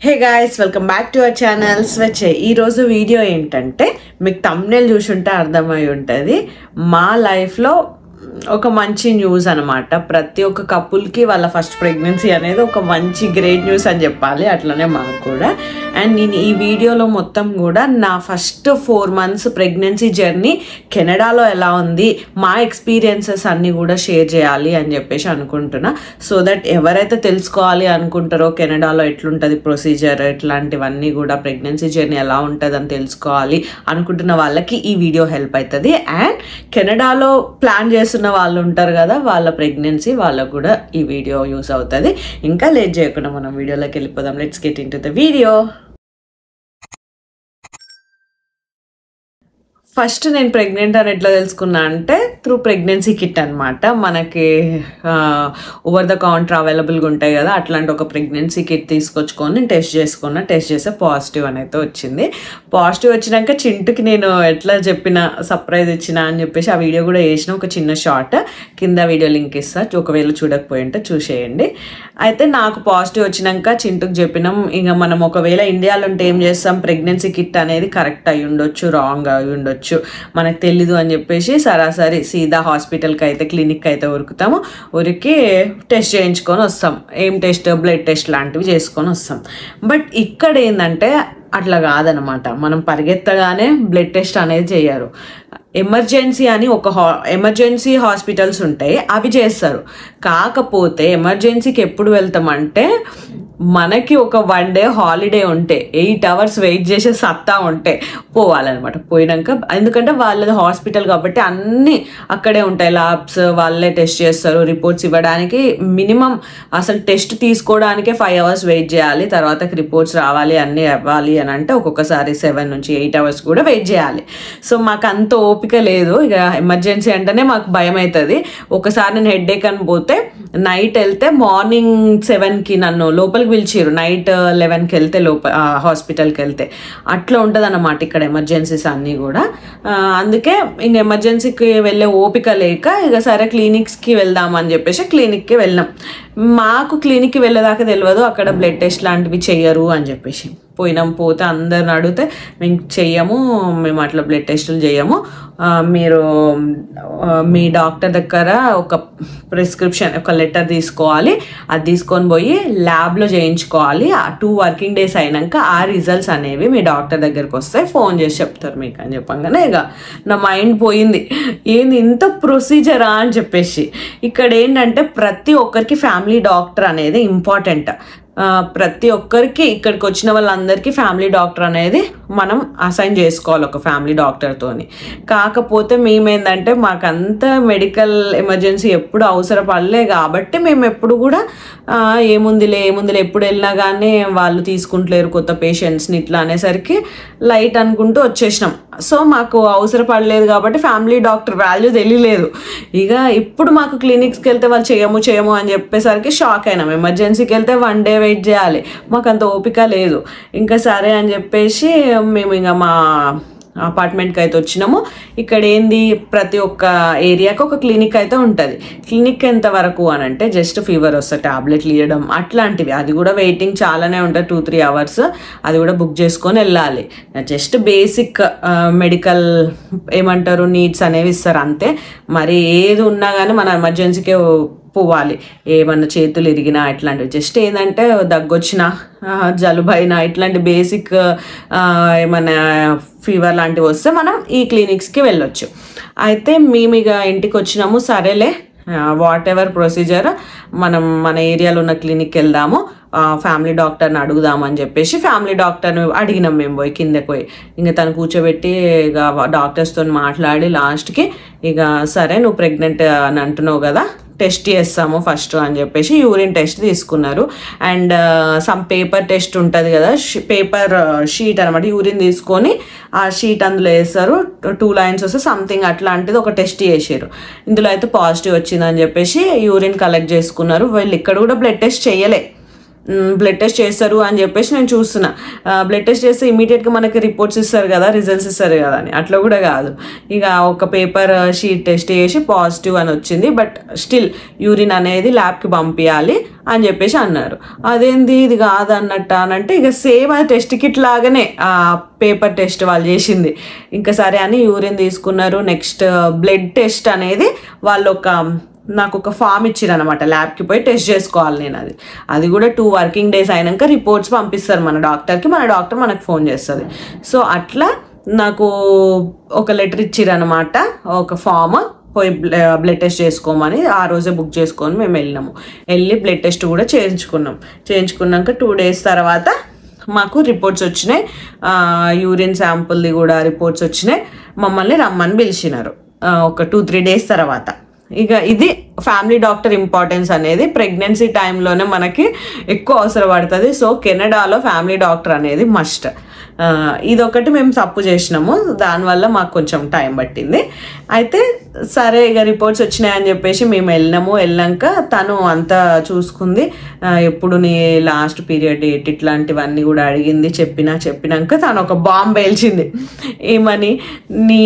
hey guys welcome back to our channel Swachha ఈరోజు video ఏంటంటే మీకు తమ్నేల్ చూసుంటే అర్థమై ఉంటుంది మా లైఫ్లో ఒక మంచి న్యూస్ అనమాట ప్రతి ఒక్క కపుల్కి వాళ్ళ ఫస్ట్ ప్రెగ్నెన్సీ అనేది ఒక మంచి గ్రేట్ న్యూస్ అని చెప్పాలి అట్లనే మాకు కూడా అండ్ నేను ఈ వీడియోలో మొత్తం కూడా నా first four months pregnancy journey కెనడాలో ఎలా ఉంది మా ఎక్స్పీరియన్సెస్ అన్నీ కూడా షేర్ చేయాలి అని చెప్పేసి అనుకుంటున్నా సో దట్ ఎవరైతే తెలుసుకోవాలి అనుకుంటారో కెనడాలో ఎట్లుంటుంది ప్రొసీజర్ ఇట్లాంటివన్నీ కూడా ప్రెగ్నెన్సీ జర్నీ ఎలా ఉంటుంది అని తెలుసుకోవాలి అనుకుంటున్న వాళ్ళకి ఈ వీడియో హెల్ప్ అవుతుంది అండ్ కెనడాలో ప్లాన్ చేస్తున్న వాళ్ళు ఉంటారు కదా వాళ్ళ ప్రెగ్నెన్సీ వాళ్ళకు కూడా ఈ వీడియో యూస్ అవుతుంది ఇంకా లేట్ చేయకుండా మనం వీడియోలోకి వెళ్ళిపోదాం let's get into the video first నేను ప్రెగ్నెంట్ అని ఎట్లా తెలుసుకున్నా అంటే త్రూ ప్రెగ్నెన్సీ కిట్ అనమాట మనకి ఓవర్ ద కౌంటర్ అవైలబుల్గా ఉంటాయి కదా అట్లాంటి ఒక ప్రెగ్నెన్సీ కిట్ తీసుకొచ్చుకొని టెస్ట్ చేసుకున్నా టెస్ట్ చేస్తే పాజిటివ్ అని అయితే వచ్చింది పాజిటివ్ వచ్చినాక చింటుకి నేను ఎట్లా చెప్పిన సర్ప్రైజ్ ఇచ్చిన అని చెప్పేసి ఆ వీడియో కూడా వేసిన ఒక చిన్న షార్ట్ కింద వీడియో లింక్ ఇస్తా ఒకవేళ చూడకపోయి ఉంటే చూసేయండి అయితే నాకు పాజిటివ్ వచ్చినాక చింటుకు చెప్పినాం ఇక మనం ఒకవేళ ఇండియాలో ఉంటే ఏం చేస్తాం ప్రెగ్నెన్సీ కిట్ అనేది కరెక్ట్ అయి ఉండొచ్చు రాంగ్ అయి ఉండొచ్చు మనకు తెలీదు అని చెప్పేసి సరాసరి సీదా హాస్పిటల్కి అయితే క్లినిక్ అయితే ఉరుకుతాము ఉరికి టెస్ట్ చేయించుకొని వస్తాం ఏం టెస్ట్ బ్లడ్ టెస్ట్ లాంటివి చేసుకొని వస్తాం బట్ ఇక్కడ ఏంటంటే అట్లా కాదనమాట మనం పరిగెత్తగానే బ్లడ్ టెస్ట్ అనేది చేయరు ఎమర్జెన్సీ అని ఒక హా ఎమర్జెన్సీ హాస్పిటల్స్ ఉంటాయి అవి చేస్తారు కాకపోతే ఎమర్జెన్సీకి ఎప్పుడు వెళ్తామంటే మనకి ఒక వన్ డే హాలిడే ఉంటే ఎయిట్ అవర్స్ వెయిట్ చేసే సత్తా ఉంటే పోవాలన్నమాట పోయినాక ఎందుకంటే వాళ్ళది హాస్పిటల్ కాబట్టి అన్నీ అక్కడే ఉంటాయి ల్యాబ్స్ వాళ్ళే టెస్ట్ చేస్తారు రిపోర్ట్స్ ఇవ్వడానికి మినిమం అసలు టెస్ట్ తీసుకోవడానికే ఫైవ్ అవర్స్ వెయిట్ చేయాలి తర్వాతకి రిపోర్ట్స్ రావాలి అన్నీ అవ్వాలి అని అంటే ఒక్కొక్కసారి సెవెన్ నుంచి ఎయిట్ అవర్స్ కూడా వెయిట్ చేయాలి సో మాకు అంత ఓపిక లేదు ఇక ఎమర్జెన్సీ అంటేనే మాకు భయం అవుతుంది ఒకసారి నేను హెడ్ అని పోతే నైట్ వెళ్తే మార్నింగ్ సెవెన్కి నన్ను లోపలికి పిలిచిరు నైట్ లెవెన్కి వెళ్తే లోప హాస్పిటల్కి వెళ్తే అట్లా ఉంటుంది అన్నమాట ఇక్కడ ఎమర్జెన్సీస్ అన్నీ కూడా ఆ, అందుకే ఇంక ఎమర్జెన్సీకి వెళ్ళే ఓపిక లేక ఇక సరే క్లినిక్స్కి వెళ్దామని చెప్పేసి క్లినిక్కి వెళ్ళాం మాకు క్లినిక్కి వెళ్ళేదాకా తెలియదు అక్కడ బ్లడ్ టెస్ట్ లాంటివి చెయ్యరు అని చెప్పేసి పోయినాం పోతే అందరిని అడిగితే మేము చెయ్యము మేము అట్లా బ్లడ్ టెస్టులు చేయము ఆ, మీరు ఆ, మీ డాక్టర్ దగ్గర ఒక ప్రిస్క్రిప్షన్ ఒక లెటర్ తీసుకోవాలి అది తీసుకొని పోయి ల్యాబ్లో చేయించుకోవాలి ఆ టూ వర్కింగ్ డేస్ అయినాక ఆ రిజల్ట్స్ అనేవి మీ డాక్టర్ దగ్గరికి వస్తే ఫోన్ చేసి చెప్తారు మీకు అని చెప్పంగానే ఇక నా మైండ్ పోయింది ఏంది ఇంత ప్రొసీజరా అని చెప్పేసి ఇక్కడ ఏంటంటే ప్రతి ఒక్కరికి ఫ్యామిలీ డాక్టర్ అనేది ఇంపార్టెంట్ ఆ, ప్రతి ఒక్కరికి ఇక్కడికి వచ్చిన వాళ్ళందరికీ ఫ్యామిలీ డాక్టర్ అనేది మనం అసైన్ చేసుకోవాలి ఒక ఫ్యామిలీ డాక్టర్తోని కాకపోతే మేమేందంటే మాకంత మెడికల్ ఎమర్జెన్సీ ఎప్పుడు అవసరపడలే కాబట్టి మేము ఎప్పుడు కూడా ఆ, ఏముందిలే ఏముందిలే ఎప్పుడు వెళ్ళినా కానీ వాళ్ళు తీసుకుంటలేరు కొత్త పేషెంట్స్ని ఇట్లా అనేసరికి లైట్ అనుకుంటూ వచ్చేసినాం సో మాకు అవసరపడలేదు కాబట్టి ఫ్యామిలీ డాక్టర్ వాల్యూ తెలియలేదు ఇక ఇప్పుడు మాకు క్లినిక్స్కి వెళ్తే వాళ్ళు చేయము చేయము అని చెప్పేసరికి షాక్ అయినాం ఎమర్జెన్సీకి వెళ్తే వన్ డే వెయిట్ చేయాలి మాకు అంత ఓపిక లేదు ఇంకా సరే అని చెప్పేసి మేము ఇంకా మా అపార్ట్మెంట్కి అయితే వచ్చినాము ఇక్కడ ఏంది ప్రతి ఒక్క ఏరియాకి ఒక క్లినిక్ అయితే ఉంటుంది క్లినిక్ ఎంత వరకు అని అంటే జస్ట్ ఫీవర్ వస్తే టాబ్లెట్లు ఇవ్వడం అట్లాంటివి అది కూడా వెయిటింగ్ చాలానే ఉంటుంది టూ త్రీ అవర్స్ అది కూడా బుక్ చేసుకొని వెళ్ళాలి జస్ట్ బేసిక్ మెడికల్ ఏమంటారు నీడ్స్ అనేవి ఇస్తారు అంతే మరి ఏది ఉన్నా కానీ మన ఎమర్జెన్సీకే పోవాలి ఏమన్నా చేతులు ఇరిగినా ఇట్లాంటివి జస్ట్ ఏంటంటే దగ్గొచ్చినా ఆ, జలుబైనా ఇట్లాంటి బేసిక్ ఏమన్నా ఫీవర్ లాంటివి వస్తే మనం ఈ క్లినిక్స్కి వెళ్ళొచ్చు అయితే మేము ఇక ఇంటికి వచ్చినాము సరేలే వాట్ ఎవర్ ప్రొసీజర్ మనం మన ఏరియాలో ఉన్న క్లినిక్కి వెళ్దాము ఫ్యామిలీ డాక్టర్ని అడుగుదాము అని చెప్పేసి ఫ్యామిలీ డాక్టర్ని అడిగినాం మేము పోయి కిందకి పోయి ఇంకా తను కూర్చోబెట్టి ఇక డాక్టర్స్తో మాట్లాడి లాస్ట్కి ఇక సరే నువ్వు ప్రెగ్నెంట్ అని అంటున్నావు కదా టెస్ట్ చేస్తాము ఫస్ట్ అని చెప్పేసి యూరిన్ టెస్ట్ తీసుకున్నారు అండ్ సమ్ పేపర్ టెస్ట్ ఉంటుంది కదా పేపర్ షీట్ అనమాట యూరిన్ తీసుకొని ఆ షీట్ అందులో వేస్తారు టూ లైన్స్ వస్తే సంథింగ్ అట్లాంటిది ఒక టెస్ట్ చేసారు ఇందులో అయితే పాజిటివ్ వచ్చిందని చెప్పేసి యూరిన్ కలెక్ట్ చేసుకున్నారు వీళ్ళు ఇక్కడ కూడా బ్లడ్ టెస్ట్ చేయలే బ్లడ్ టెస్ట్ చేస్తారు అని చెప్పేసి నేను చూస్తున్నా బ్లడ్ టెస్ట్ చేస్తే ఇమీడియట్గా మనకి రిపోర్ట్స్ ఇస్తారు కదా రిజల్ట్స్ ఇస్తారు కదా అని అట్లా కూడా కాదు ఇక ఒక పేపర్ షీట్ టెస్ట్ చేసి పాజిటివ్ అని వచ్చింది బట్ స్టిల్ యూరిన్ అనేది ల్యాబ్కి పంపించాలి అని చెప్పేసి అన్నారు అదేంది ఇది కాదు అన్నట్టు అని అంటే ఇక సేమ్ అది టెస్ట్ కిట్ లాగానే ఆ పేపర్ టెస్ట్ వాళ్ళు చేసింది ఇంకా సరే అని యూరిన్ తీసుకున్నారు నెక్స్ట్ బ్లడ్ టెస్ట్ అనేది వాళ్ళు ఒక నాకు ఒక ఫామ్ ఇచ్చిరనమాట ల్యాబ్కి పోయి టెస్ట్ చేసుకోవాలి నేను అది అది కూడా టూ వర్కింగ్ డేస్ అయినాక రిపోర్ట్స్ పంపిస్తారు మన డాక్టర్కి మన డాక్టర్ మనకు ఫోన్ చేస్తుంది సో అట్లా నాకు ఒక లెటర్ ఇచ్చిరనమాట ఒక ఫామ్ పోయి బ్లడ్ టెస్ట్ చేసుకోమని ఆ రోజే బుక్ చేసుకొని మేము వెళ్ళినాము వెళ్ళి బ్లడ్ టెస్ట్ కూడా చేయించుకున్నాం చేయించుకున్నాక టూ డేస్ తర్వాత మాకు రిపోర్ట్స్ వచ్చినాయి యూరిన్ శాంపుల్ది కూడా రిపోర్ట్స్ వచ్చినాయి మమ్మల్ని రమ్మని పిలిచినారు ఆ, ఒక టూ త్రీ డేస్ తర్వాత ఇక ఇది ఫ్యామిలీ డాక్టర్ ఇంపార్టెన్స్ అనేది ప్రెగ్నెన్సీ టైంలోనే మనకి ఎక్కువ అవసరం పడుతుంది సో కెనడాలో ఫ్యామిలీ డాక్టర్ అనేది మస్ట్ ఇదొకటి మేము తప్పు చేసినాము దానివల్ల మాకు కొంచెం టైం పట్టింది అయితే సరే ఇక రిపోర్ట్స్ వచ్చినాయని చెప్పేసి మేము వెళ్ళినాము వెళ్ళాక తను అంతా చూసుకుంది ఆ, ఎప్పుడు నీ లాస్ట్ పీరియడ్ డేట్ ఇట్లాంటివన్నీ కూడా అడిగింది చెప్పినా చెప్పినాక తను ఒక బాంబ్ పేల్చింది ఏమని నీ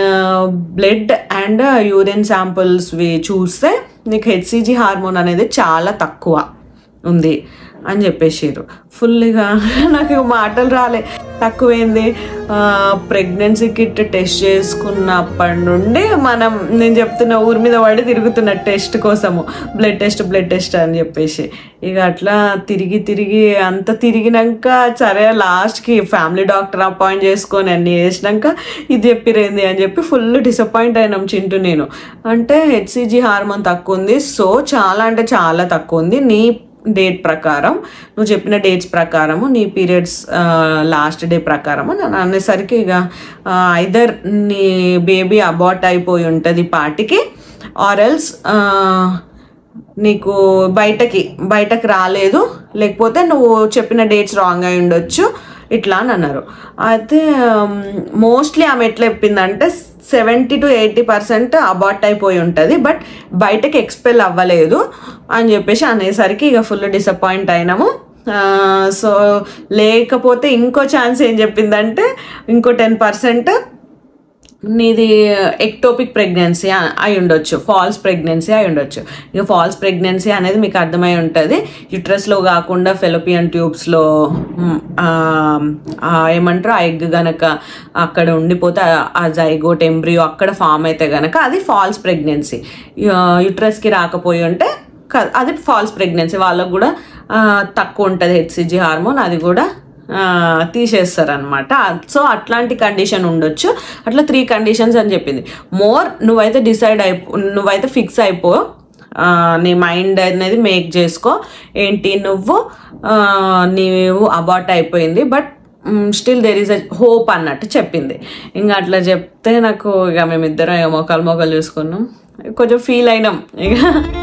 బ్లడ్ అండ్ యూరిన్ శాంపుల్స్వి చూస్తే నీకు హెచ్సిజీ హార్మోన్ అనేది చాలా తక్కువ ఉంది అని చెప్పేసారు ఫుల్గా నాకు ఇక మాటలు రాలే తక్కువైంది ప్రెగ్నెన్సీ కిట్ టెస్ట్ చేసుకున్నప్పటి నుండి మనం నేను చెప్తున్న ఊరి మీద పడి తిరుగుతున్న టెస్ట్ కోసము బ్లడ్ టెస్ట్ బ్లడ్ టెస్ట్ అని చెప్పేసి ఇక అట్లా తిరిగి తిరిగి అంత తిరిగినాక సరే లాస్ట్కి ఫ్యామిలీ డాక్టర్ అపాయింట్ చేసుకొని అన్ని చేసినాక ఇది చెప్పిరేంది అని చెప్పి ఫుల్ డిసప్పాయింట్ అయినాం చింటూ నేను అంటే హెచ్సిజీ హార్మోన్ తక్కువ ఉంది సో చాలా అంటే చాలా తక్కువ ఉంది నీ డేట్ ప్రకారం నువ్వు చెప్పిన డేట్స్ ప్రకారము నీ పీరియడ్స్ లాస్ట్ డే ప్రకారము నన్ను అనేసరికి ఇక ఐదర్ నీ బేబీ అబార్ట్ అయిపోయి ఉంటుంది పాటికి ఆర్ ఎల్స్ నీకు బయటకి బయటకి రాలేదు లేకపోతే నువ్వు చెప్పిన డేట్స్ రాంగ్ అయి ఉండొచ్చు ఇట్లా అని అన్నారు అయితే మోస్ట్లీ ఆమె ఎట్లా చెప్పిందంటే seventy to eighty percent abort అయిపోయి ఉంటుంది బట్ బయటకి ఎక్స్పెల్ అవ్వలేదు అని చెప్పేసి అనేసరికి ఇక ఫుల్ డిసప్పాయింట్ అయినాము సో లేకపోతే ఇంకో ఛాన్స్ ఏం చెప్పిందంటే ఇంకో టెన్ పర్సెంట్ నీది ఎక్టోపిక్ ప్రెగ్నెన్సీ అయి ఉండొచ్చు ఫాల్స్ ప్రెగ్నెన్సీ అయి ఉండొచ్చు ఇక ఫాల్స్ ప్రెగ్నెన్సీ అనేది మీకు అర్థమై ఉంటుంది యుట్రస్లో కాకుండా ఫెలోపియన్ ట్యూబ్స్లో ఏమంటారు ఆ ఎగ్ గనక అక్కడ ఉండిపోతే ఆ- ఆ జైగోట్ ఎంబ్రియో అక్కడ ఫామ్ అయితే గనక అది ఫాల్స్ ప్రెగ్నెన్సీ యుట్రస్కి రాకపోయి ఉంటే క- అది ఫాల్స్ ప్రెగ్నెన్సీ వాళ్ళకు కూడా ఆ, తక్కువ ఉంటుంది హెచ్సిజీ హార్మోన్ అది కూడా తీసేస్తారు అనమాట సో అట్లాంటి కండిషన్ ఉండొచ్చు అట్లా త్రీ కండిషన్స్ అని చెప్పింది మోర్ నువ్వైతే డిసైడ్ అయిపో నువ్వైతే ఫిక్స్ అయిపో ఆ, నీ మైండ్ అనేది మేక్ చేసుకో ఏంటి నువ్వు ఆ, నీవు అబార్ట్ అయిపోయింది but still there is a hope అన్నట్టు చెప్పింది ఇంకా అట్లా చెప్తే నాకు ఇక మేమిద్దరం ఇక మొక్కలు మొక్కలు చూసుకున్నాం కొంచెం ఫీల్ అయినాం ఇక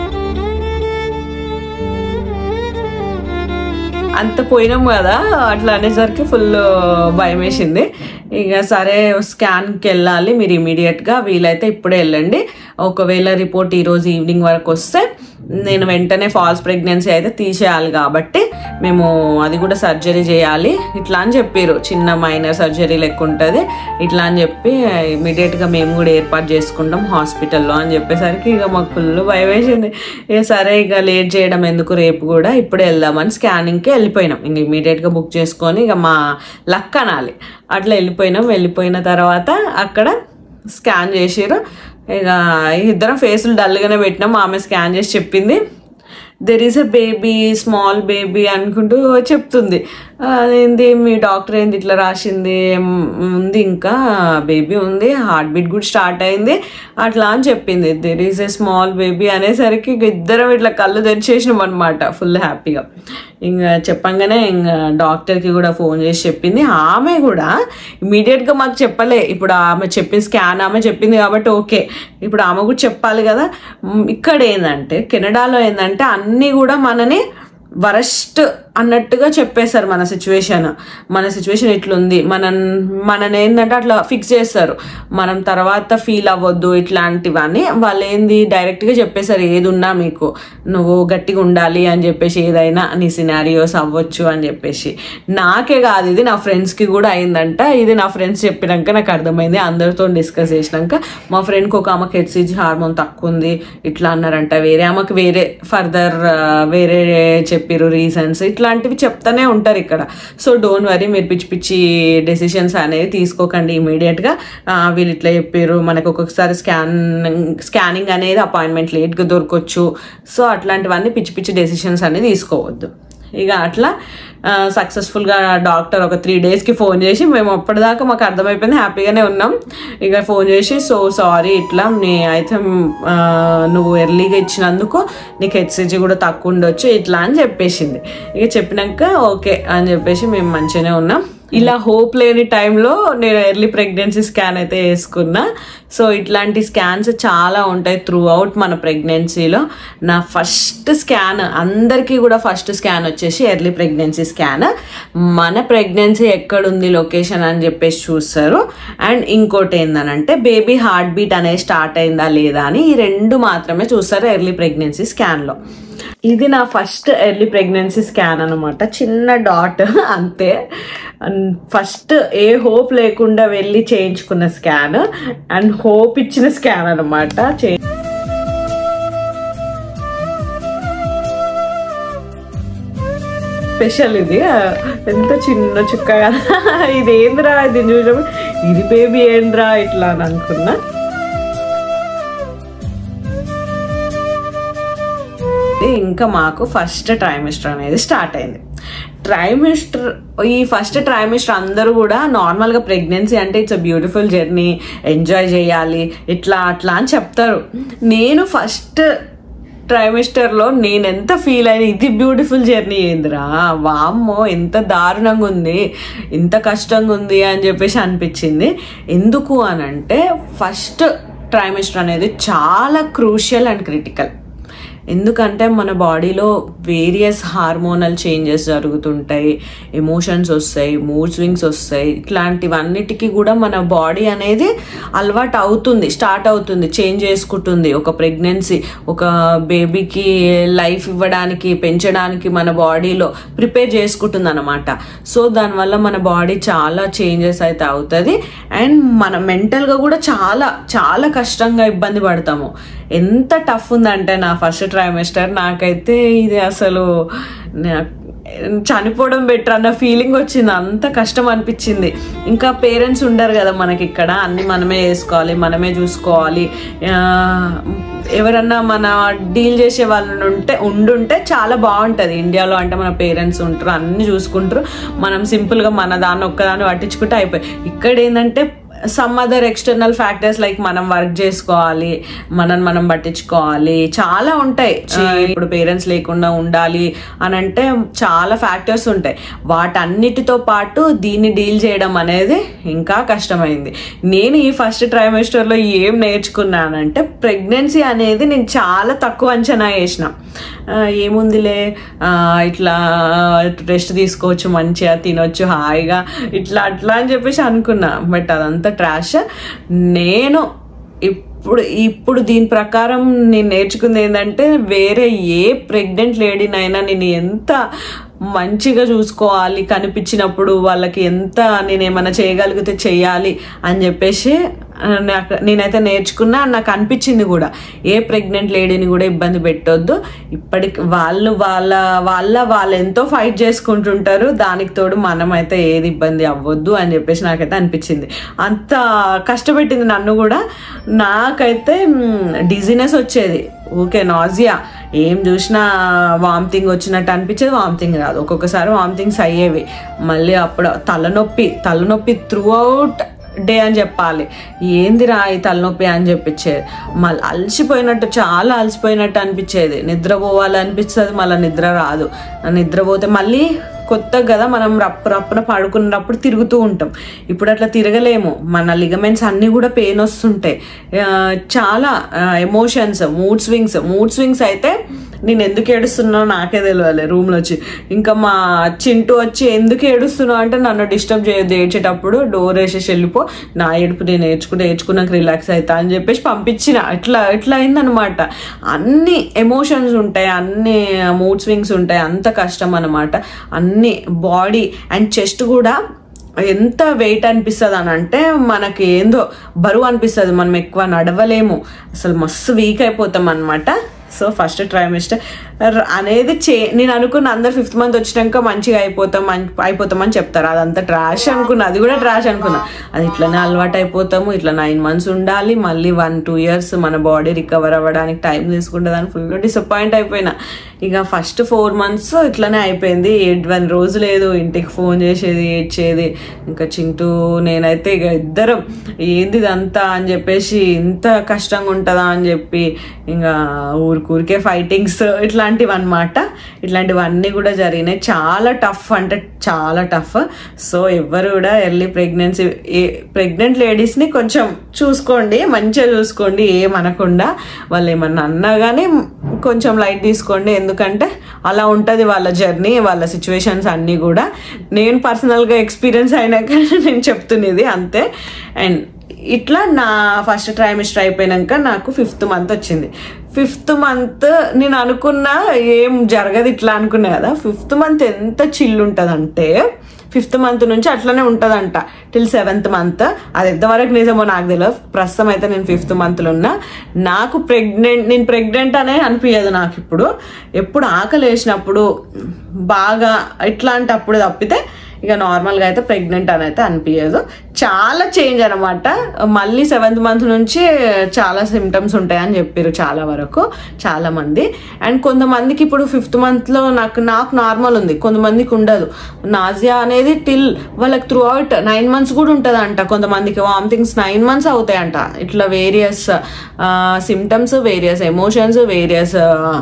అంత పోయినాం కదా అట్లా అనేసరికి ఫుల్ భయం వేసింది ఇక సరే స్కాన్కి వెళ్ళాలి మీరు ఇమీడియట్గా వీలైతే ఇప్పుడే వెళ్ళండి ఒకవేళ రిపోర్ట్ ఈరోజు ఈవినింగ్ వరకు వస్తే నేను వెంటనే ఫాల్స్ ప్రెగ్నెన్సీ అయితే తీసేయాలి కాబట్టి మేము అది కూడా సర్జరీ చేయాలి ఇట్లా అని చెప్పారు చిన్న మైనర్ సర్జరీ లెక్క ఉంటుంది ఇట్లా అని చెప్పి ఇమీడియట్గా మేము కూడా ఏర్పాటు చేసుకుంటాం హాస్పిటల్లో అని చెప్పేసరికి ఇక మాకు ఫుల్ భయం వేసింది ఇక సరే ఇక లేట్ చేయడం ఎందుకు రేపు కూడా ఇప్పుడే వెళ్దామని స్కానింగ్కి వెళ్ళిపోయినాం ఇంక ఇమీడియట్గా బుక్ చేసుకొని ఇక మా లక్ అనాలి అట్లా వెళ్ళిపోయినాం వెళ్ళిపోయిన తర్వాత అక్కడ స్కాన్ చేసిర్రు ఇక ఇద్దరం ఫేసులు డల్గానే పెట్టినాం ఆమె స్కాన్ చేసి చెప్పింది there is a baby small baby అనుకుంటూ చెప్తుంది అదేంది మీ డాక్టర్ ఏంది ఇట్లా రాసింది ఏం ఉంది ఇంకా బేబీ ఉంది హార్ట్ బీట్ కూడా స్టార్ట్ అయింది అట్లా అని చెప్పింది there is a small baby అనేసరికి ఇక ఇద్దరం ఇట్లా కళ్ళు తెరిచేసినాం అనమాట ఫుల్ హ్యాపీగా ఇంకా చెప్పంగానే ఇంకా డాక్టర్కి కూడా ఫోన్ చేసి చెప్పింది ఆమె కూడా ఇమీడియట్గా మాకు చెప్పలే ఇప్పుడు ఆమె చెప్పిన స్కాన్ ఆమె చెప్పింది కాబట్టి ఓకే ఇప్పుడు ఆమె కూడా చెప్పాలి కదా మ్, ఇక్కడ ఏంటంటే కెనడాలో ఏంటంటే అన్నీ కూడా మనని వరస్ట్ అన్నట్టుగా చెప్పేశారు మన సిచ్యువేషన్ మన సిచ్యువేషన్ ఇట్లుంది మన మనని ఏంటంటే అట్లా ఫిక్స్ చేస్తారు మనం తర్వాత ఫీల్ అవ్వద్దు ఇట్లాంటివన్నీ వాళ్ళు ఏంది డైరెక్ట్గా చెప్పేశారు ఏది ఉన్నా మీకు నువ్వు గట్టిగా ఉండాలి అని చెప్పేసి ఏదైనా నీ సినారియోస్ అవ్వచ్చు అని చెప్పేసి నాకే కాదు ఇది నా ఫ్రెండ్స్కి కూడా అయిందంట ఇది నా ఫ్రెండ్స్ చెప్పినాక నాకు అర్థమైంది అందరితో డిస్కస్ చేసినాక మా ఫ్రెండ్కి ఒక ఆమెకి హెచ్సిజీ హార్మోన్ తక్కువ ఉంది ఇట్లా అన్నారంట వేరే ఆమెకు వేరే ఫర్దర్ వేరే చెప్పిర్రు రీజన్స్ ఇట్లాంటివి చెప్తానే ఉంటారు ఇక్కడ సో డోంట్ వరీ మీరు పిచ్చి పిచ్చి డెసిషన్స్ అనేవి తీసుకోకండి ఇమీడియట్గా వీళ్ళు ఇట్లా చెప్పారు మనకు ఒక్కొక్కసారి స్కాన్ స్కానింగ్ అనేది అపాయింట్మెంట్ లేట్గా దొరకవచ్చు సో అట్లాంటివన్నీ పిచ్చి పిచ్చి డెసిషన్స్ అనేది తీసుకోవద్దు ఇక అట్లా సక్సెస్ఫుల్గా డాక్టర్ ఒక త్రీ డేస్కి ఫోన్ చేసి మేము అప్పటిదాకా మాకు అర్థమైపోయింది హ్యాపీగానే ఉన్నాం ఇక ఫోన్ చేసి సో సారీ ఇట్లా నీ అయితే ఆ, నువ్వు ఎర్లీగా ఇచ్చినందుకు నీకు హెచ్సిజీ కూడా తక్కువ ఉండొచ్చు ఇట్లా అని చెప్పేసింది ఇక చెప్పినాక ఓకే అని చెప్పేసి మేము మంచిగానే ఉన్నాం ఇలా హోప్ లేని టైంలో నేను ఎర్లీ ప్రెగ్నెన్సీ స్కాన్ అయితే వేసుకున్నా సో ఇట్లాంటి స్కాన్స్ చాలా ఉంటాయి త్రూ అవుట్ మన ప్రెగ్నెన్సీలో నా ఫస్ట్ స్కాన్ అందరికీ కూడా ఫస్ట్ స్కాన్ వచ్చేసి ఎర్లీ ప్రెగ్నెన్సీ స్కాన్ మన ప్రెగ్నెన్సీ ఎక్కడుంది లొకేషన్ అని చెప్పేసి చూస్తారు అండ్ ఇంకోటి ఏందనంటే బేబీ హార్ట్ బీట్ అనేది స్టార్ట్ అయిందా లేదా అని ఈ రెండు మాత్రమే చూస్తారు ఎర్లీ ప్రెగ్నెన్సీ స్కాన్లో ఇది నా ఫస్ట్ ఎర్లీ ప్రెగ్నెన్సీ స్కాన్ అనమాట చిన్న డాట్ అంతే ఫస్ట్ ఏ హోప్ లేకుండా వెళ్ళి చేయించుకున్న స్కాన్ అండ్ హోప్ ఇచ్చిన స్కాన్ అనమాట చే స్పెషల్ ఇది ఆ, ఎంత చిన్న చుక్క కదా ఇది ఏంద్రా ఇది చూసాము ఇది బేబీ ఏంద్రా ఇట్లా అని అనుకున్నా ఇంకా మాకు ఫస్ట్ ట్రైమిస్టర్ అనేది స్టార్ట్ అయింది ట్రైమిస్టర్ ఈ ఫస్ట్ ట్రైమిస్టర్ అందరూ కూడా నార్మల్గా ప్రెగ్నెన్సీ అంటే it's a beautiful journey enjoy చేయాలి ఇట్లా అట్లా అని చెప్తారు నేను ఫస్ట్ ట్రైమిస్టర్లో నేను ఎంత ఫీల్ అయినా ఇది బ్యూటిఫుల్ జర్నీ ఏందిరా వామ్మో ఎంత దారుణంగా ఉంది ఇంత కష్టంగా ఉంది అని చెప్పేసి అనిపించింది ఎందుకు అని అంటే ఫస్ట్ ట్రైమిస్టర్ అనేది చాలా క్రూషియల్ అండ్ క్రిటికల్ ఎందుకంటే మన బాడీలో వేరియస్ హార్మోనల్ చేంజెస్ జరుగుతుంటాయి ఎమోషన్స్ వస్తాయి మూడ్ స్వింగ్స్ వస్తాయి ఇట్లాంటివన్నిటికీ కూడా మన బాడీ అనేది అలవాటు అవుతుంది స్టార్ట్ అవుతుంది చేంజ్ చేసుకుంటుంది ఒక ప్రెగ్నెన్సీ ఒక బేబీకి లైఫ్ ఇవ్వడానికి పెంచడానికి మన బాడీలో ప్రిపేర్ చేసుకుంటుంది అనమాట సో దానివల్ల మన బాడీ చాలా చేంజెస్ అయితే అవుతుంది అండ్ మన మెంటల్గా కూడా చాలా చాలా కష్టంగా ఇబ్బంది పడతాము ఎంత టఫ్ ఉందంటే నా ఫస్ట్ ట్రైమెస్టర్ నాకైతే ఇది అసలు నా- చనిపోవడం బెటర్ అన్న ఫీలింగ్ వచ్చింది అంత కష్టం అనిపించింది ఇంకా పేరెంట్స్ ఉండరు కదా మనకి ఇక్కడ అన్ని మనమే చేసుకోవాలి మనమే చూసుకోవాలి ఆ, ఎవరన్నా మన డీల్ చేసే వాళ్ళు ఉంటే ఉండుంటే చాలా బాగుంటుంది ఇండియాలో అంటే మన పేరెంట్స్ ఉంటారు అన్ని చూసుకుంటారు మనం సింపుల్గా మన దాన్ని ఒక్కదాన్ని పట్టించుకుంటే అయిపోయి ఇక్కడ ఏంటంటే some other external factors like మనం వర్క్ చేసుకోవాలి మనం మనం పట్టించుకోవాలి చాలా ఉంటాయి ఆ, ఇప్పుడు పేరెంట్స్ లేకుండా ఉండాలి అని అంటే చాలా ఫ్యాక్టర్స్ ఉంటాయి వాటన్నిటితో పాటు దీన్ని డీల్ చేయడం అనేది ఇంకా కష్టమైంది నేను ఈ ఫస్ట్ ట్రైమెస్టర్లో ఏం నేర్చుకున్నానంటే ప్రెగ్నెన్సీ అనేది నేను చాలా తక్కువ అంచనా వేసిన ఆ, ఏముందిలే ఆ, ఇట్లా రెస్ట్ తీసుకోవచ్చు మంచిగా తినొచ్చు హాయిగా ఇట్లా అట్లా అని చెప్పేసి అనుకున్నా బట్ అదంతా ట్రాష్ నేను ఇప్పుడు ఇప్పుడు దీని ప్రకారం నేను నేర్చుకుంది ఏంటంటే వేరే ఏ ప్రెగ్నెంట్ లేడీనైనా నేను ఎంత మంచిగా చూసుకోవాలి కనిపించినప్పుడు వాళ్ళకి ఎంత నేను ఏమైనా చేయగలిగితే చెయ్యాలి అని చెప్పేసి ఆ, నాకు నేనైతే నేర్చుకున్నా నాకు అనిపించింది కూడా ఏ ప్రెగ్నెంట్ లేడీని కూడా ఇబ్బంది పెట్టొద్దు ఇప్పటికి వాళ్ళు వాళ్ళ వాళ్ళ వాళ్ళు ఎంతో ఫైట్ చేసుకుంటుంటారు దానికి తోడు మనం అయితే ఏది ఇబ్బంది అవ్వద్దు అని చెప్పేసి నాకైతే అనిపించింది అంత కష్టపెట్టింది నన్ను కూడా నాకైతే డిజినెస్ వచ్చేది ఊకే నాజియా ఏం చూసినా వామిటింగ్ వచ్చినట్టు అనిపించేది వామిటింగ్ రాదు ఒక్కొక్కసారి వామిటింగ్స్ అయ్యేవి మళ్ళీ అప్పుడు తలనొప్పి తలనొప్పి త్రూ అవుట్ డే అని చెప్పాలి ఏందిరా ఈ తలనొప్పి అని చెప్పించేది మళ్ళీ అలసిపోయినట్టు చాలా అలసిపోయినట్టు అనిపించేది నిద్రపోవాలి అనిపిస్తుంది మళ్ళీ నిద్ర రాదు నిద్రపోతే మళ్ళీ కొత్తగా కదా మనం రప్పు రప్పున పడుకున్నప్పుడు తిరుగుతూ ఉంటాం ఇప్పుడు అట్లా తిరగలేము మన లిగమెంట్స్ అన్నీ కూడా పెయిన్ వస్తుంటాయి ఆ, చాలా emotions mood swings mood swings అయితే నేను ఎందుకు ఏడుస్తున్నానో నాకే తెలియాలి రూమ్లో వచ్చి ఇంకా మా చింటూ వచ్చి ఎందుకు ఏడుస్తున్నావు అంటే నన్ను డిస్టర్బ్ చేయొద్దు ఏడ్చేటప్పుడు డోర్ వేసేసి వెళ్ళిపో నా ఏడుపు నేను నేర్చుకుంటే నేర్చుకున్నాక రిలాక్స్ అవుతా అని చెప్పేసి పంపించిన ఇట్లా ఇట్లా అయిందనమాట అన్ని ఎమోషన్స్ ఉంటాయి అన్ని మూడ్ స్వింగ్స్ ఉంటాయి అంత కష్టం అనమాట అన్ని బాడీ అండ్ చెస్ట్ కూడా ఎంత వెయిట్ అనిపిస్తుంది అని అంటే మనకి ఏందో బరువు అనిపిస్తుంది మనం ఎక్కువ నడవలేము అసలు మస్తు వీక్ అయిపోతాం అనమాట సో ఫస్ట్ ట్రైమిస్టర్ అనేది చే నేను అనుకున్న అందరు ఫిఫ్త్ మంత్ వచ్చినాక మంచిగా అయిపోతాం మం- అయిపోతామని చెప్తారు అదంతా ట్రాష్ అనుకున్నా అది కూడా ట్రాష్ అనుకున్నా అది ఇట్లనే అలవాటు అయిపోతాము ఇట్లా నైన్ మంత్స్ ఉండాలి మళ్ళీ వన్ టూ ఇయర్స్ మన బాడీ రికవర్ అవ్వడానికి టైం తీసుకుంటుంది అని ఫుల్ డిసప్పాయింట్ అయిపోయినా ఇక ఫస్ట్ ఫోర్ మంత్స్ ఇట్లనే అయిపోయింది ఎయిట్ వన్ రోజు లేదు ఇంటికి ఫోన్ చేసేది ఏడ్చేది ఇంకా చింటూ నేనైతే ఇక ఇద్దరం ఏంది ఇదంతా అని చెప్పేసి ఇంత కష్టంగా ఉంటుందా అని చెప్పి ఇంకా ఊరికూరికే ఫైటింగ్స్ ఇట్లాంటివి అనమాట ఇట్లాంటివన్నీ కూడా జరిగినాయి చాలా టఫ్ అంటే చాలా టఫ్ సో ఎవ్వరు కూడా ఎర్లీ ప్రెగ్నెన్సీ ప్రెగ్నెంట్ లేడీస్ని కొంచెం చూసుకోండి మంచిగా చూసుకోండి ఏమనకుండా వాళ్ళు ఏమన్నా అన్నా కానీ కొంచెం లైట్ తీసుకోండి ఎందుకంటే అలా ఉంటుంది వాళ్ళ జర్నీ వాళ్ళ సిచ్యువేషన్స్ అన్నీ కూడా నేను పర్సనల్గా ఎక్స్పీరియన్స్ అయినాక నేను చెప్తున్నది అంతే అండ్ ఇట్లా నా ఫస్ట్ ట్రైమిస్టర్ అయిపోయినాక నాకు ఫిఫ్త్ మంత్ వచ్చింది ఫిఫ్త్ మంత్ నేను అనుకున్నా ఏం జరగదు ఇట్లా అనుకున్నా కదా ఫిఫ్త్ మంత్ ఎంత చిల్లు ఉంటుందంటే ఫిఫ్త్ మంత్ నుంచి అట్లనే ఉంటుందంట టిల్ సెవెంత్ మంత్ అది ఎంతవరకు నిజమో నాకు తెలియదు ప్రస్తుతం అయితే నేను ఫిఫ్త్ మంత్లో ఉన్నా నాకు ప్రెగ్నెంట్ నేను ప్రెగ్నెంట్ అనే అనిపించదు నాకు ఇప్పుడు ఎప్పుడు ఆకలి వేసినప్పుడు బాగా ఇట్లాంటప్పుడు తప్పితే ఇక నార్మల్గా అయితే ప్రెగ్నెంట్ అని అయితే అనిపించదు చాలా చేంజ్ అనమాట మళ్ళీ సెవెంత్ మంత్ నుంచి చాలా సిమ్టమ్స్ ఉంటాయని చెప్పారు చాలా వరకు చాలా మంది అండ్ కొంతమందికి ఇప్పుడు ఫిఫ్త్ మంత్లో నాకు నాకు నార్మల్ ఉంది కొంతమందికి ఉండదు నాజియా అనేది టిల్ వాళ్ళకి త్రూ అవుట్ నైన్ మంత్స్ కూడా ఉంటుందంట కొంతమందికి వామిటింగ్స్ నైన్ మంత్స్ అవుతాయంట ఇట్లా various symptoms various emotions various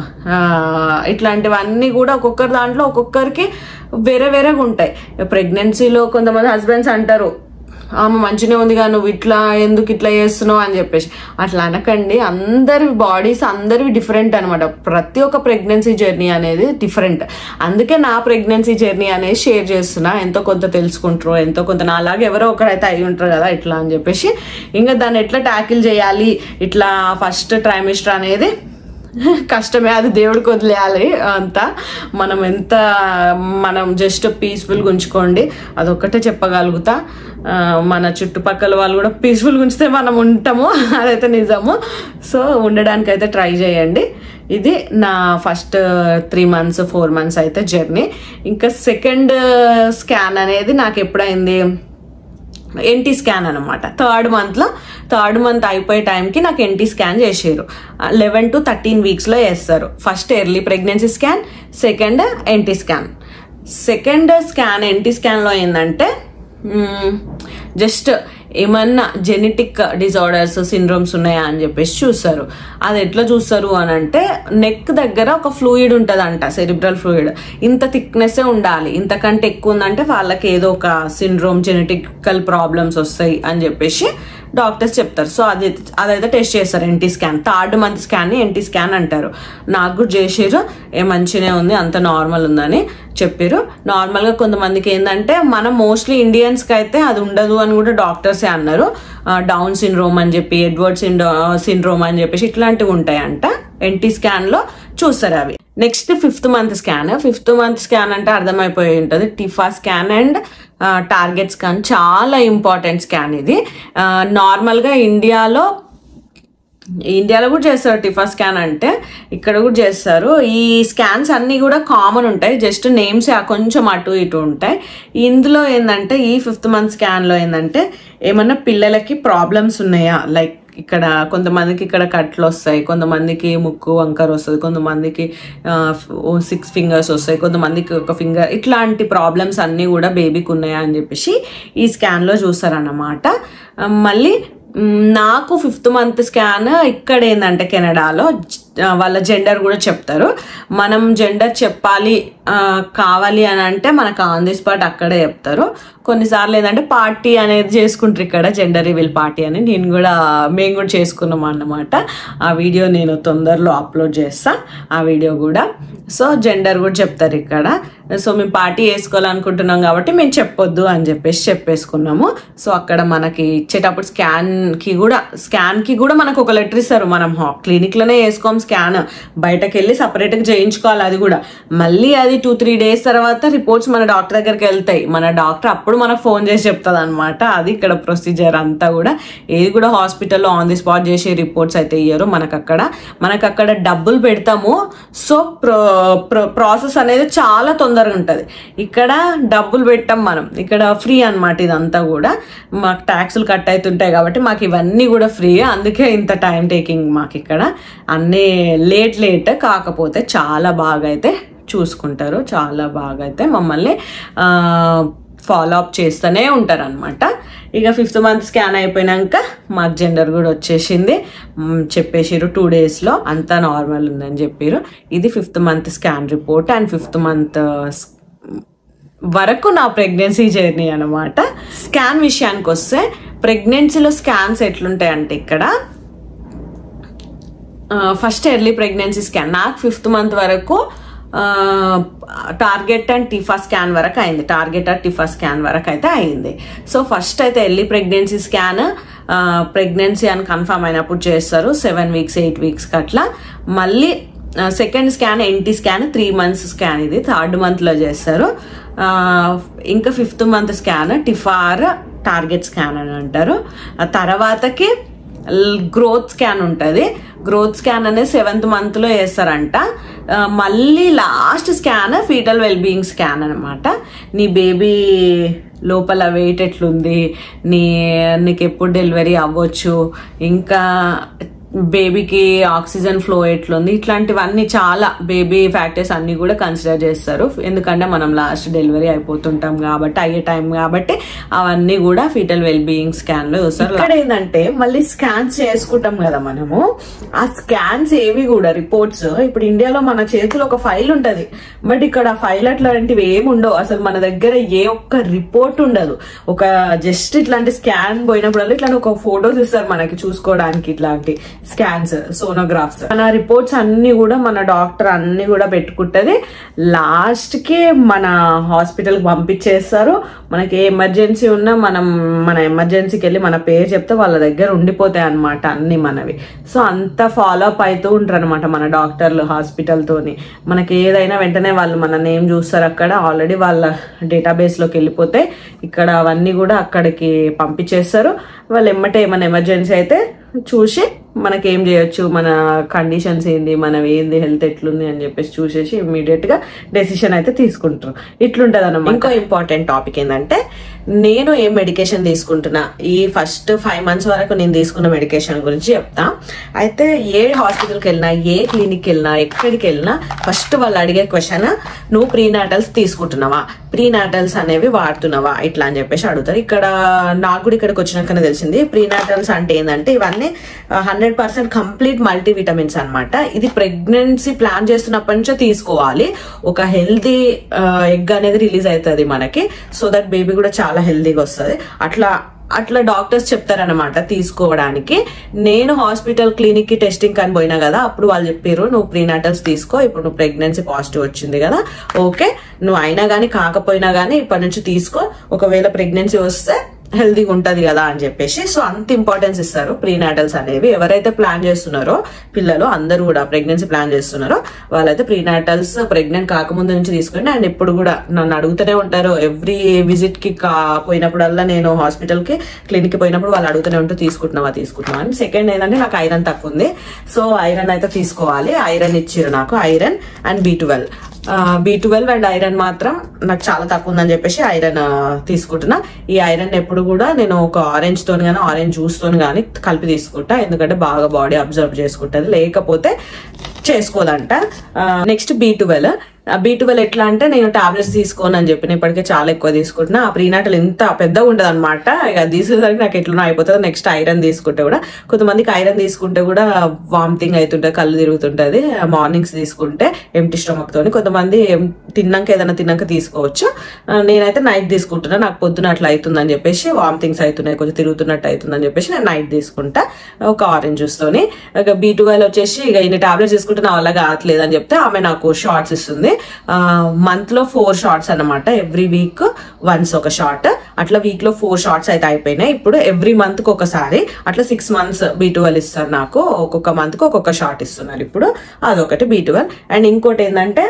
ఇట్లాంటివన్నీ కూడా ఒక్కొక్కరి దాంట్లో ఒక్కొక్కరికి వేరే వేరేగా ఉంటాయి ప్రెగ్నెన్సీలో కొంతమంది హస్బెండ్స్ అంటారు ఆమె మంచిగా ఉందిగా నువ్వు ఇట్లా ఎందుకు ఇట్లా చేస్తున్నావు అని చెప్పేసి అట్లా అనకండి అందరి బాడీస్ అందరివి డిఫరెంట్ అనమాట ప్రతి ఒక్క ప్రెగ్నెన్సీ జర్నీ అనేది డిఫరెంట్ అందుకే నా ప్రెగ్నెన్సీ జర్నీ అనేది షేర్ చేస్తున్నా ఎంతో కొంత తెలుసుకుంటారు ఎంతో కొంత నా అలాగే ఎవరో ఒకరైతే అయి ఉంటారు కదా ఇట్లా అని చెప్పేసి ఇంకా దాన్ని ఎట్లా ట్యాకిల్ చేయాలి ఇట్లా ఫస్ట్ ట్రైమిస్టర్ అనేది కష్టమే అది దేవుడికి వదిలేయాలి అంతా మనం ఎంత మనం జస్ట్ పీస్ఫుల్గా ఉంచుకోండి అదొక్కటే చెప్పగలుగుతా ఆ, మన చుట్టుపక్కల వాళ్ళు కూడా పీస్ఫుల్గా ఉంచితే మనం ఉంటాము అదైతే నిజము సో ఉండడానికి అయితే ట్రై చేయండి ఇది నా first three months four months అయితే జర్నీ ఇంకా సెకండ్ స్కాన్ అనేది నాకు ఎప్పుడైంది ఎన్టీ స్కాన్ అనమాట థర్డ్ మంత్లో థర్డ్ మంత్ అయిపోయే టైంకి నాకు ఎన్టీ స్కాన్ చేసారు లెవెన్ టు థర్టీన్ వీక్స్లో వేస్తారు first early pregnancy scan second NT scan second scan NT స్కాన్లో ఏంటంటే జస్ట్ ఏమన్నా జెనెటిక్ డిజార్డర్స్ సిండ్రోమ్స్ ఉన్నాయా అని చెప్పేసి చూస్తారు అది ఎట్లా చూస్తారు అని అంటే నెక్ దగ్గర ఒక ఫ్లూయిడ్ ఉంటుందంట సెరిబ్రల్ ఫ్లూయిడ్ ఇంత థిక్నెస్ ఉండాలి ఇంతకంటే ఎక్కువ ఉందంటే వాళ్ళకి ఏదో ఒక సిండ్రోమ్ జెనెటికల్ ప్రాబ్లమ్స్ వస్తాయి అని చెప్పేసి డాక్టర్స్ చెప్తారు సో అది అదైతే టెస్ట్ చేస్తారు NT scan third month scan ని ఎన్టీ స్కాన్ అంటారు నాకు కూడా చేసారు ఏ మంచిగానే ఉంది అంత నార్మల్ ఉందని చెప్పారు నార్మల్గా కొంతమందికి ఏంటంటే మనం మోస్ట్లీ ఇండియన్స్కి అయితే అది ఉండదు అని కూడా డాక్టర్సే అన్నారు డౌన్ సిండ్రోమ్ అని చెప్పి ఎడ్వర్డ్ సిండ్రో సిండ్రోమ్ అని చెప్పేసి ఇట్లాంటివి ఉంటాయంట ఎన్టీ స్కాన్లో చూస్తారు అవి next fifth month scan fifth month scan అంటే అర్థమైపోయి ఉంటుంది TIFFA scan and target scan చాలా ఇంపార్టెంట్ స్కాన్ ఇది నార్మల్గా ఇండియాలో ఇండియాలో కూడా చేస్తారు టిఫా స్కాన్ అంటే ఇక్కడ కూడా చేస్తారు ఈ స్కాన్స్ అన్నీ కూడా కామన్ ఉంటాయి జస్ట్ నేమ్స్ కొంచెం అటు ఇటు ఉంటాయి ఇందులో ఏంటంటే ఈ ఫిఫ్త్ మంత్ స్కాన్లో ఏంటంటే ఏమన్నా పిల్లలకి ప్రాబ్లమ్స్ ఉన్నాయా లైక్ ఇక్కడ కొంతమందికి ఇక్కడ కట్లు వస్తాయి కొంతమందికి ముక్కు వంకర వస్తుంది కొంతమందికి సిక్స్ ఫింగర్స్ వస్తాయి కొంతమందికి ఒక ఫింగర్ ఇట్లాంటి ప్రాబ్లమ్స్ అన్నీ కూడా బేబీకి ఉన్నాయా అని చెప్పేసి ఈ స్కాన్లో చూస్తారన్నమాట ఆ, మళ్ళీ మ్, నాకు ఫిఫ్త్ మంత్ స్కాన్ ఇక్కడ ఏంటంటే కెనడాలో జ- వాళ్ళ జెండర్ కూడా చెప్తారు మనం జెండర్ చెప్పాలి ఆ, కావాలి అని అంటే మనకు ఆన్ ది స్పాట్ అక్కడే చెప్తారు కొన్నిసార్లు ఏంటంటే పార్టీ అనేది చేసుకుంటారు ఇక్కడ జెండర్ రివీల్ పార్టీ అని నేను కూడా మేము కూడా చేసుకున్నాం అన్నమాట ఆ వీడియో నేను తొందరలో అప్లోడ్ చేస్తా ఆ వీడియో కూడా సో జెండర్ కూడా చెప్తారు ఇక్కడ సో మేము పార్టీ వేసుకోవాలనుకుంటున్నాం కాబట్టి మేము చెప్పొద్దు అని చెప్పేసి చెప్పేసుకున్నాము సో అక్కడ మనకి ఇచ్చేటప్పుడు స్కాన్కి కూడా స్కాన్కి కూడా మనకు ఒక లెటర్ ఇస్తారు మనం క్లినిక్లోనే వేసుకోం స్కాన్ బయటకు వెళ్ళి సపరేట్గా చేయించుకోవాలి అది కూడా మళ్ళీ అది టూ త్రీ డేస్ తర్వాత రిపోర్ట్స్ మన డాక్టర్ దగ్గరికి వెళ్తాయి మన డాక్టర్ అప్పుడు మనకు ఫోన్ చేసి చెప్తుంది అనమాట అది ఇక్కడ ప్రొసీజర్ అంతా కూడా ఏది కూడా హాస్పిటల్లో ఆన్ ది స్పాట్ చేసే రిపోర్ట్స్ అయితే ఇయ్యరు మనకు అక్కడ మనకు అక్కడ డబ్బులు పెడతాము సో ప్రో ప్రాసెస్ అనేది చాలా తొందరగా ఉంటుంది ఇక్కడ డబ్బులు పెట్టాం మనం ఇక్కడ ఫ్రీ అన్నమాట ఇదంతా కూడా మాకు ట్యాక్సులు కట్ అవుతుంటాయి కాబట్టి మాకు ఇవన్నీ కూడా ఫ్రీ అందుకే ఇంత టైం టేకింగ్ మాకు ఇక్కడ అన్నీ లేట్ లేట్ కాకపోతే చాలా బాగా అయితే చూసుకుంటారు చాలా బాగా అయితే మమ్మల్ని ఫాలో అప్ చేస్తూనే ఉంటారు అనమాట ఇక ఫిఫ్త్ మంత్ స్కాన్ అయిపోయినాక మాకు జెండర్ కూడా వచ్చేసింది మ్, చెప్పేసిర్రు టూ డేస్లో అంతా నార్మల్ ఉందని చెప్పారు ఇది fifth month scan report and fifth month వరకు నా ప్రెగ్నెన్సీ జర్నీ అనమాట స్కాన్ విషయానికి వస్తే ప్రెగ్నెన్సీలో స్కాన్స్ ఎట్లుంటాయంటే ఇక్కడ ఫస్ట్ ఎర్లీ ప్రెగ్నెన్సీ స్కాన్ నాకు ఫిఫ్త్ మంత్ వరకు టార్గెట్ అండ్ టిఫా స్కాన్ వరకు అయింది టార్గెట్ అండ్ టిఫా స్కాన్ వరకు అయితే అయింది సో ఫస్ట్ అయితే ఎర్లీ ప్రెగ్నెన్సీ స్కాన్ ప్రెగ్నెన్సీ అని కన్ఫర్మ్ అయినప్పుడు చేస్తారు సెవెన్ వీక్స్ ఎయిట్ వీక్స్కి అట్లా మళ్ళీ second scan NT scan three months scan ఇది థర్డ్ మంత్లో చేస్తారు ఆ, ఇంకా fifth month scan TIFFA or target scan అని అంటారు ఆ తర్వాతకి గ్రోత్ స్కాన్ ఉంటుంది గ్రోత్ స్కాన్ అనేది సెవెంత్ మంత్లో వేస్తారంట ఆ, మళ్ళీ last scan fetal wellbeing scan అనమాట నీ బేబీ లోపల వెయిట్ ఎట్లుంది నీ నీకు ఎప్పుడు డెలివరీ అవ్వచ్చు ఇంకా బేబీకి ఆక్సిజన్ ఫ్లో ఎట్లుంది ఇట్లాంటివన్నీ చాలా బేబీ ఫ్యాక్టర్స్ అన్ని కూడా కన్సిడర్ చేస్తారు ఎందుకంటే మనం లాస్ట్ డెలివరీ అయిపోతుంటాం కాబట్టి అయ్యే టైం కాబట్టి అవన్నీ కూడా ఫీటల్ వెల్ బీయింగ్ స్కాన్ లో చూస్తారు ఇక్కడ ఏంటంటే మళ్ళీ స్కాన్స్ చేసుకుంటాం కదా మనము ఆ స్కాన్స్ ఏవి కూడా రిపోర్ట్స్ ఇప్పుడు ఇండియాలో మన చేతిలో ఒక ఫైల్ ఉంటది బట్ ఇక్కడ ఫైల్ అట్లాంటివి ఏమి ఉండవు అసలు మన దగ్గర ఏ ఒక్క రిపోర్ట్ ఉండదు ఒక జస్ట్ ఇట్లాంటి స్కాన్ పోయినప్పుడల్లా ఇట్లాంటి ఒక ఫోటోస్ ఇస్తారు మనకి చూసుకోవడానికి ఇట్లాంటి స్కాన్స్ సోనోగ్రాఫ్స్ మన రిపోర్ట్స్ అన్ని కూడా మన డాక్టర్ అన్ని కూడా పెట్టుకుంటది లాస్ట్ కి మన హాస్పిటల్ కి పంపించేస్తారు మనకి ఏ ఎమర్జెన్సీ ఉన్నా మనం మన ఎమర్జెన్సీకి వెళ్ళి మన పేరు చెప్తే వాళ్ళ దగ్గర ఉండిపోతాయి అన్నమాట అన్ని మనవి సో అంత ఫాలో అప్ అవుతూ ఉంటారు అనమాట మన డాక్టర్లు హాస్పిటల్ తోని మనకి ఏదైనా వెంటనే వాళ్ళు మన నేమ్ చూస్తారు అక్కడ ఆల్రెడీ వాళ్ళ డేటాబేస్ లోకి వెళ్ళిపోతే ఇక్కడ అవన్నీ కూడా అక్కడికి పంపించేస్తారు వాళ్ళు ఎమ్మటే ఏమైనా ఎమర్జెన్సీ అయితే చూసి మనకి ఏం చేయొచ్చు మన కండిషన్స్ ఏంది మనం ఏంది హెల్త్ ఎట్లుంది అని చెప్పేసి చూసేసి ఇమ్మీడియట్ గా డెసిషన్ అయితే తీసుకుంటారు ఇట్లుంటది అన్నమాట ఇంకో ఇంపార్టెంట్ టాపిక్ ఏంటంటే నేను ఏ మెడికేషన్ తీసుకుంటున్నా ఈ ఫస్ట్ ఫైవ్ మంత్స్ వరకు నేను తీసుకున్న మెడికేషన్ గురించి చెప్తా అయితే ఏ హాస్పిటల్కి వెళ్ళినా ఏ క్లినిక్ వెళ్ళినా ఎక్కడికి వెళ్ళినా ఫస్ట్ వాళ్ళు అడిగే క్వశ్చన్ నువ్వు ప్రీనాటల్స్ తీసుకుంటున్నావా ప్రీనాటల్స్ అనేవి వాడుతున్నావా ఇట్లా అని చెప్పేసి అడుగుతారు ఇక్కడ నాకు కూడా ఇక్కడికి వచ్చినాకనే తెలిసింది ప్రీనాటల్స్ అంటే ఏంటంటే ఇవన్నీ hundred percent complete multivitamins అనమాట ఇది ప్రెగ్నెన్సీ ప్లాన్ చేస్తున్నప్పటి నుంచో తీసుకోవాలి ఒక హెల్దీ ఎగ్ అనేది రిలీజ్ అవుతుంది మనకి సో దట్ బేబీ కూడా చాలా హెల్దీగా వస్తుంది అట్లా అట్లా డాక్టర్స్ చెప్తారనమాట తీసుకోవడానికి నేను హాస్పిటల్ క్లినిక్ కి టెస్టింగ్ అని పోయినా కదా అప్పుడు వాళ్ళు చెప్పారు నువ్వు ప్రీనాటల్స్ తీసుకో ఇప్పుడు నువ్వు ప్రెగ్నెన్సీ పాజిటివ్ వచ్చింది కదా ఓకే నువ్వు అయినా కానీ కాకపోయినా కానీ ఇప్పటి నుంచి తీసుకో ఒకవేళ ప్రెగ్నెన్సీ వస్తే హెల్దీగా ఉంటది కదా అని చెప్పేసి సో అంత ఇంపార్టెన్స్ ఇస్తారు ప్రీనాటల్స్ అనేవి ఎవరైతే ప్లాన్ చేస్తున్నారో పిల్లలు అందరూ కూడా ప్రెగ్నెన్సీ ప్లాన్ చేస్తున్నారో వాళ్ళైతే ప్రీనాటల్స్ ప్రెగ్నెంట్ కాకముందు నుంచి తీసుకోండి అండ్ ఇప్పుడు కూడా నన్ను అడుగుతూనే ఉంటారు ఎవ్రీ విజిట్ కి కా పోయినప్పుడల్లా నేను హాస్పిటల్ కి క్లినిక్ కి పోయినప్పుడు వాళ్ళు అడుగుతూనే ఉంటూ తీసుకుంటున్నావా తీసుకుంటున్నావా అని సెకండ్ ఏంటంటే నాకు ఐరన్ తక్కువ ఉంది సో ఐరన్ అయితే తీసుకోవాలి ఐరన్ ఇచ్చారు నాకు iron and B twelve B twelve and iron మాత్రం నాకు చాలా తక్కువ ఉందని చెప్పేసి ఐరన్ తీసుకుంటున్నా ఈ ఐరన్ ఎప్పుడు కూడా నేను ఒక ఆరెంజ్ తోని కానీ ఆరెంజ్ జ్యూస్ తోని కానీ కలిపి తీసుకుంటా ఎందుకంటే బాగా బాడీ అబ్జర్వ్ చేసుకుంటది లేకపోతే చేసుకోదంట next B twelve B twelve ఎట్లా అంటే నేను టాబ్లెట్స్ తీసుకోను అని చెప్పిన ఇప్పటికే చాలా ఎక్కువ తీసుకుంటున్నా ఆ ప్రీనాటల్ ఎంత పెద్దగా ఉంటుంది అనమాట ఇక అది తీసేసరికి నాకు ఎట్లా అయిపోతుంది నెక్స్ట్ ఐరన్ తీసుకుంటే కూడా కొంతమందికి ఐరన్ తీసుకుంటే కూడా వామిటింగ్ అవుతుంటుంది కళ్ళు తిరుగుతుంటుంది మార్నింగ్స్ తీసుకుంటే ఎంటీ స్టమక్ తోని కొంతమంది ఏం- తిన్నాక ఏదైనా తిన్నాక తీసుకోవచ్చు ఆ, నేనైతే నైట్ తీసుకుంటున్నా నాకు పొద్దున అట్లా అవుతుందని చెప్పేసి వామిటింగ్స్ అవుతున్నాయి కొంచెం తిరుగుతున్నట్టు అవుతుందని చెప్పేసి నేను నైట్ తీసుకుంటా ఒక ఆరెంజ్ జ్యూస్ తోని ఇక బీ ట్వెల్వ్ వచ్చేసి ఇక ఇన్ని టాబ్లెట్స్ తీసుకుంటే నా వల్ల కావట్లేదు అని చెప్తే ఆమె నాకు షార్ట్స్ ఇస్తుంది మంత్ లో ఫోర్ షార్ట్స్ అనమాట ఎవ్రీ వీక్ వన్స్ ఒక షార్ట్ అట్లా వీక్ లో ఫోర్ షార్ట్స్ అయితే అయిపోయినాయి ఇప్పుడు ఎవ్రీ మంత్ కి ఒకసారి అట్లా సిక్స్ మంత్స్ బీ ట్వెల్వ్ ఇస్తారు నాకు ఒక్కొక్క మంత్ కి ఒక్కొక్క షార్ట్ ఇస్తున్నారు ఇప్పుడు అదొకటి బీ ట్వెల్వ్ అండ్ ఇంకోటి ఏంటంటే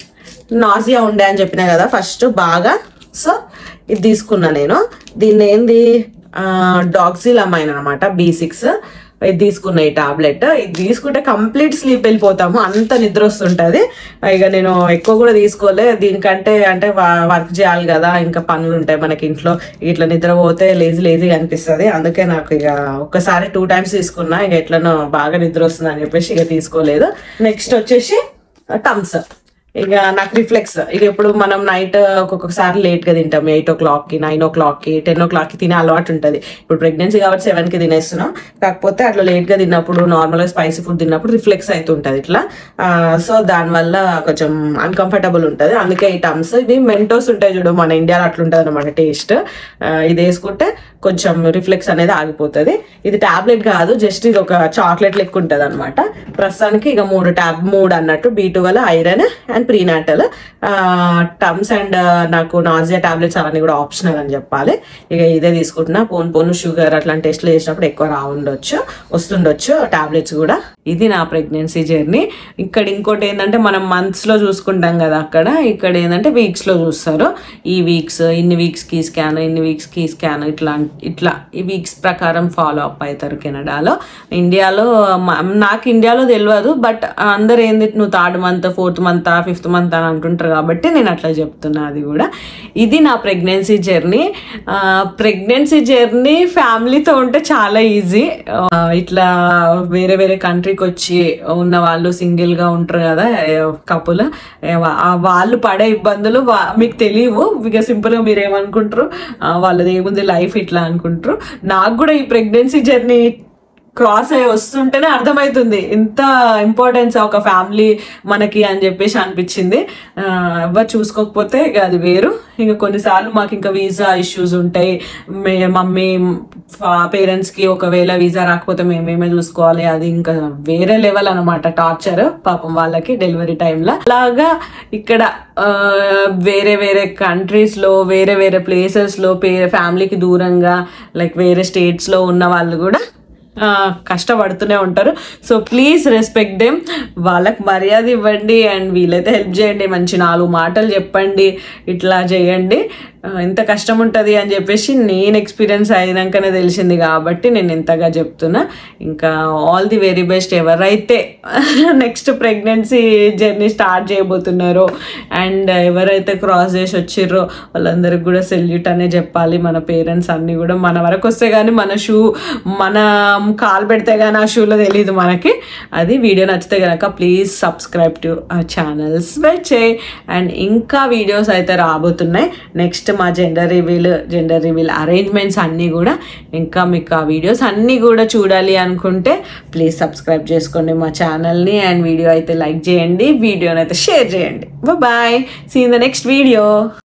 నాజియా ఉండే అని చెప్పిన కదా ఫస్ట్ బాగా సో ఇది తీసుకున్నా నేను దీన్ని ఏంది డాక్సిలమైన్ అనమాట బీ సిక్స్ ఇది తీసుకున్న ఈ టాబ్లెట్ ఇది తీసుకుంటే కంప్లీట్ స్లీప్ వెళ్ళిపోతాము అంత నిద్ర వస్తుంటది ఇక నేను ఎక్కువ కూడా తీసుకోలే దీనికంటే అంటే వర్క్ చేయాలి కదా ఇంకా పనులు ఉంటాయి మనకి ఇంట్లో ఇట్లా నిద్రపోతే లేజీ లేజీగా అనిపిస్తుంది అందుకే నాకు ఇక ఒక్కసారి టూ టైమ్స్ తీసుకున్నా ఇక ఎట్లనో బాగా నిద్ర వస్తుంది అని చెప్పేసి ఇక తీసుకోలేదు నెక్స్ట్ వచ్చేసి టమ్స్ ఇక నాకు రిఫ్లెక్స్ ఇక ఇప్పుడు మనం నైట్ ఒక్కొక్కసారి లేట్ గా తింటాం ఎయిట్ ఓ క్లాక్ కి నైన్ ఓ క్లాక్ కి టెన్ ఓ క్లాక్ కి తినే అలవాటు ఉంటుంది ఇప్పుడు ప్రెగ్నెన్సీ కాబట్టి సెవెన్ కి తినేస్తున్నాం కాకపోతే అట్లా లేట్ గా తిన్నప్పుడు నార్మల్ గా స్పైసీ ఫుడ్ తిన్నప్పుడు రిఫ్లెక్స్ అవుతుంటది ఇట్లా సో దానివల్ల కొంచెం అన్కంఫర్టబుల్ ఉంటుంది అందుకే ఈ టమ్స్ ఇవి మెంటోస్ ఉంటాయి చూడు మన ఇండియాలో అట్లుంటది అనమాట టేస్ట్ ఇది వేసుకుంటే కొంచెం రిఫ్లెక్స్ అనేది ఆగిపోతుంది ఇది టాబ్లెట్ కాదు జస్ట్ ఇది ఒక చాక్లెట్ లెక్క ఉంటుంది అనమాట ప్రస్తుతానికి ఇక మూడు ట్యాబ్ మూడు అన్నట్టు B twelve iron and prenatal Tums and నాకు నాజియా టాబ్లెట్స్ అవన్నీ కూడా ఆప్షనల్ అని చెప్పాలి ఇక ఇదే తీసుకుంటున్నా పోన్ పోను షుగర్ అట్లాంటి టెస్ట్లు చేసినప్పుడు ఎక్కువ రావుండొచ్చు వస్తుండొచ్చు టాబ్లెట్స్ కూడా ఇది నా ప్రెగ్నెన్సీ జర్నీ ఇక్కడ ఇంకోటి ఏంటంటే మనం మంత్స్ లో చూసుకుంటాం కదా అక్కడ ఇక్కడ ఏంటంటే వీక్స్ లో చూస్తారు ఈ వీక్స్ ఇన్ని వీక్స్ కి స్కాన్ ఇన్ని వీక్స్ కి స్కాన్ ఇట్లా ఇట్లా ఈ వీక్స్ ప్రకారం ఫాలో అప్ అవుతారు కెనడాలో ఇండియాలో మ- నాకు ఇండియాలో తెలియదు బట్ అందరు ఏంది నువ్వు third month fourth month fifth month అని అంటుంటారు కాబట్టి నేను అట్లా చెప్తున్నా అది కూడా ఇది నా ప్రెగ్నెన్సీ జర్నీ ప్రెగ్నెన్సీ జర్నీ ఫ్యామిలీతో ఉంటే చాలా ఈజీ ఇట్లా వేరే వేరే కంట్రీకి వచ్చి ఉన్న వాళ్ళు సింగిల్ గా ఉంటారు కదా కపుల్ వాళ్ళు పడే ఇబ్బందులు వా- మీకు తెలియవు ఇక సింపుల్ గా మీరు ఏమనుకుంటారు ఆ, వాళ్ళది ఏముంది లైఫ్ ఇట్లా అనుకుంటారు నాకు కూడా ఈ ప్రెగ్నెన్సీ జర్నీ క్రాస్ అయ్యి వస్తుంటేనే అర్థమవుతుంది ఇంత ఇంపార్టెన్స్ ఒక ఫ్యామిలీ మనకి అని చెప్పేసి అనిపించింది ఆ, ఎవరు చూసుకోకపోతే ఇక అది వేరు ఇంకా కొన్నిసార్లు మాకు ఇంకా వీసా ఇష్యూస్ ఉంటాయి మే మమ్మీ పేరెంట్స్ కి ఒకవేళ వీసా రాకపోతే మేమేమే చూసుకోవాలి అది ఇంకా వేరే లెవెల్ అనమాట టార్చర్ పాపం వాళ్ళకి డెలివరీ టైంలో అలాగా ఇక్కడ ఆ, వేరే వేరే కంట్రీస్ లో వేరే వేరే ప్లేసెస్ లో పే ఫ్యామిలీకి దూరంగా లైక్ వేరే స్టేట్స్ లో ఉన్న వాళ్ళు కూడా ఆ, కష్టపడుతూనే ఉంటారు సో ప్లీజ్ రెస్పెక్ట్ దెమ్ వాళ్ళకి మర్యాద ఇవ్వండి అండ్ వీలైతే హెల్ప్ చేయండి మంచి నాలుగు మాటలు చెప్పండి ఇట్లా చేయండి ఆ, ఎంత కష్టం ఉంటుంది అని చెప్పేసి నేను ఎక్స్పీరియన్స్ అయినాకనే తెలిసింది కాబట్టి నేను ఇంతగా చెప్తున్నా ఇంకా ఆల్ ది వెరీ బెస్ట్ ఎవరైతే నెక్స్ట్ ప్రెగ్నెన్సీ జర్నీ స్టార్ట్ చేయబోతున్నారో అండ్ ఎవరైతే క్రాస్ చేసి వచ్చిర్రో వాళ్ళందరికి కూడా సెల్యూట్ అనే చెప్పాలి మన పేరెంట్స్ అన్ని కూడా మన వరకు వస్తే కానీ మన షూ మన కాలు పెడితే కానీ ఆ షూలో తెలియదు మనకి అది వీడియో నచ్చితే కనుక ప్లీజ్ సబ్స్క్రైబ్ టు ఛానల్స్ వచ్చాయి అండ్ ఇంకా వీడియోస్ అయితే రాబోతున్నాయి నెక్స్ట్ మా gender reveal gender reveal arrangements అన్నీ కూడా ఇంకా మీకు ఆ వీడియోస్ అన్నీ కూడా చూడాలి అనుకుంటే ప్లీజ్ సబ్స్క్రైబ్ చేసుకోండి మా ఛానల్ని అండ్ వీడియో అయితే లైక్ చేయండి వీడియోని అయితే షేర్ చేయండి bye see in the next video